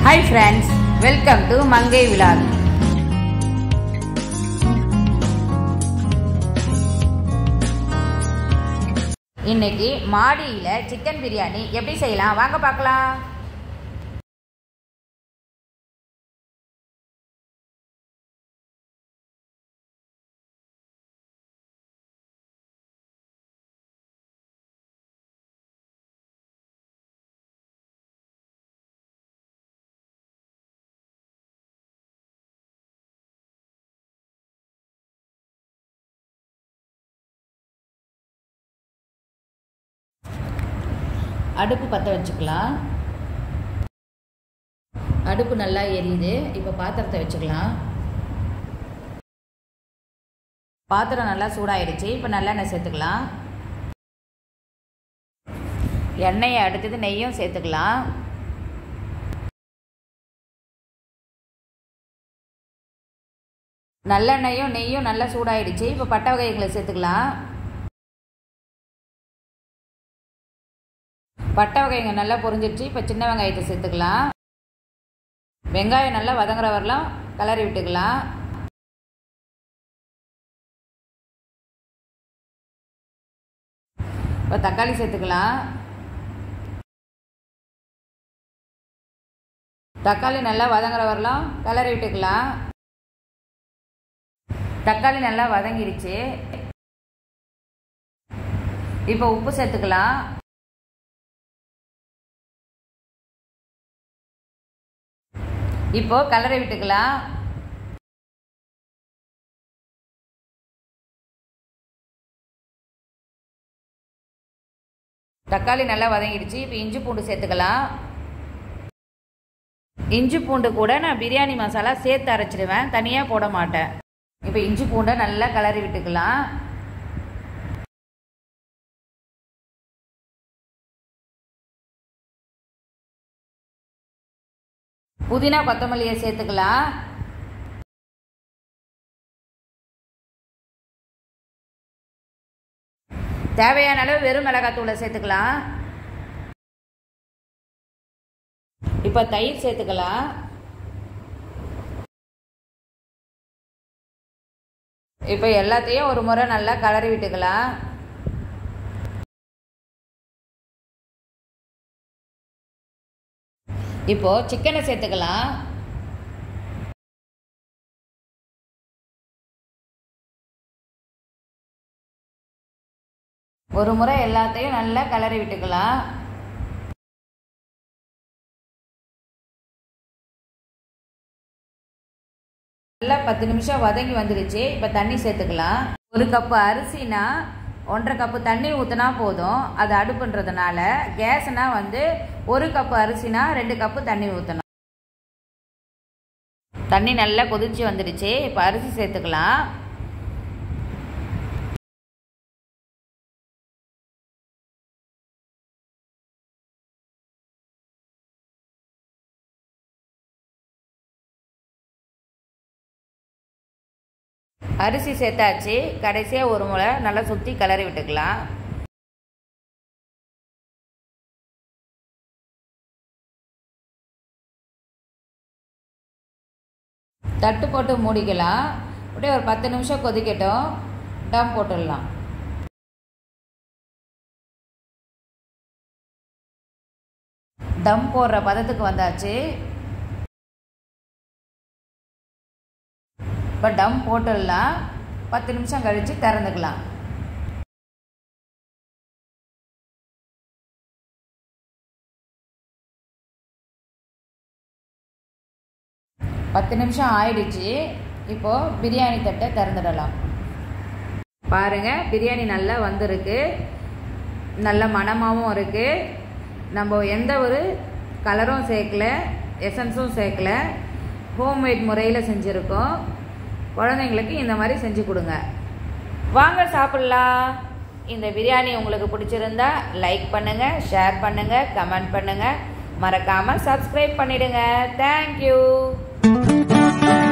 hi friends welcome to Mangai vlog இன்னைக்கு மாடியில் chicken biryani எப்படி செய்யலாம் வாங்க பார்க்கலாம் அடுப்பு பற்ற வச்சுக்கலாம் அடுப்பு நல்லா எரியுது இப்போ பாத்திரத்தை வச்சுக்கலாம் பாத்திரம் நல்லா சூடாயிடுச்சு இப்போ நல்லெண்ணெய் சேர்த்துக்கலாம் எண்ணெயை அடுத்தது நெய்யும் சேர்த்துக்கலாம் நல்லெண்ணெயும் நெய்யும் நல்லா சூடாயிடுச்சு இப்போ பட்டை வகைகளை சேர்த்துக்கலாம் பட்டை வகைங்க நல்லா பொரிஞ்சிடுச்சு இப்போ சின்ன வெங்காயத்தை சேர்த்துக்கலாம் வெங்காயம் நல்லா வதங்குற வரலாம் கலரி விட்டுக்கலாம் இப்போ தக்காளி சேர்த்துக்கலாம் தக்காளி நல்லா வதங்குற வரலாம் கலரி விட்டுக்கலாம் தக்காளி நல்லா வதங்கிடுச்சு இப்போ உப்பு சேர்த்துக்கலாம் இப்போ கலரை விட்டுக்கலாம் தக்காளி நல்லா வதங்கிடுச்சு இப்போ இஞ்சி பூண்டு சேர்த்துக்கலாம் இஞ்சி பூண்டு கூட நான் பிரியாணி மசாலா சேர்த்து அரைச்சிடுவேன் தனியாக போட மாட்டேன் இப்போ இஞ்சி பூண்டை நல்லா கலரி விட்டுக்கலாம் புதினா கொத்தமல்லியை சேர்த்துக்கலாம் தேவையான அளவு வெறும் மிளகாத்தூளை சேர்த்துக்கலாம் இப்போ தயிர் சேர்த்துக்கலாம் இப்போ எல்லாத்தையும் ஒரு முறை நல்லா கலரி விட்டுக்கலாம் இப்போ சிக்கனை சேர்த்துக்கலாம் ஒரு முறை எல்லாத்தையும் நல்லா கலரி விட்டுக்கலாம் நல்லா பத்து நிமிஷம் வதங்கி வந்துடுச்சு இப்போ தண்ணி சேர்த்துக்கலாம் ஒரு கப்பு அரிசினா ஒன்றரை கப்பு தண்ணி ஊற்றினா போதும் அது அடுப்புன்றதுனால கேஸ்னா வந்து ஒரு கப்பு அரிசினா ரெண்டு கப்பு தண்ணி ஊற்றணும் தண்ணி நல்லா கொதிச்சு வந்துடுச்சு இப்போ அரிசி சேர்த்துக்கலாம் அரிசி சேர்த்தாச்சு கடைசியாக ஒரு முறை நல்லா சுற்றி கிளறி விட்டுக்கலாம் தட்டு போட்டு மூடிக்கலாம் அப்படியே ஒரு பத்து நிமிஷம் கொதிக்கட்டும் டம் போட்டுடலாம் தம் போடுற பதத்துக்கு வந்தாச்சு இப்போ டம் போட்டுடலாம் பத்து நிமிஷம் கழித்து திறந்துக்கலாம் பத்து நிமிஷம் ஆயிடுச்சு இப்போது பிரியாணி தட்டை திறந்துடலாம் பாருங்கள் பிரியாணி நல்லா வந்திருக்கு நல்ல மணமாகவும் இருக்குது நம்ம எந்த ஒரு கலரும் சேர்க்கல எசன்ஸும் சேர்க்கல ஹோம்மேட் முறையில் செஞ்சுருக்கோம் குழந்தைங்களுக்கு இந்த மாதிரி செஞ்சு கொடுங்க வாங்க சாப்பிட்லாம் இந்த பிரியாணி உங்களுக்கு பிடிச்சிருந்தா லைக் பண்ணுங்கள் ஷேர் பண்ணுங்கள் கமெண்ட் பண்ணுங்கள் மறக்காமல் சப்ஸ்கிரைப் பண்ணிடுங்க தேங்க்யூ